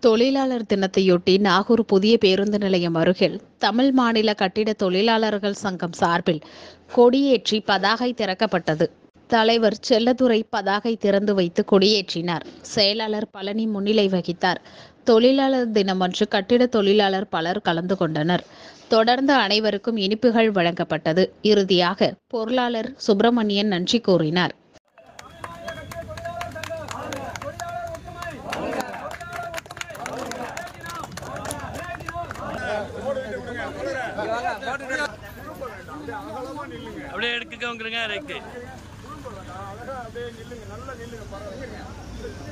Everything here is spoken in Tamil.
தொழிலாளர் தினத்தையொட்டி நாகூர் புதிய பேருந்து நிலையம் அருகில் தமிழ் மாநில கட்டிட தொழிலாளர்கள் சங்கம் சார்பில் கொடியேற்றி பதாகை திறக்கப்பட்டது தலைவர் செல்லதுரை பதாகை திறந்து வைத்து கொடியேற்றினார் செயலாளர் பழனி முன்னிலை வகித்தார் தொழிலாளர் தினமன்று கட்டிட தொழிலாளர் பலர் கலந்து கொண்டனர் தொடர்ந்து அனைவருக்கும் இனிப்புகள் வழங்கப்பட்டது இறுதியாக பொருளாளர் சுப்பிரமணியன் நன்றி கூறினார் அப்படியே எடுக்கவங்கிறங்க ரைட்டு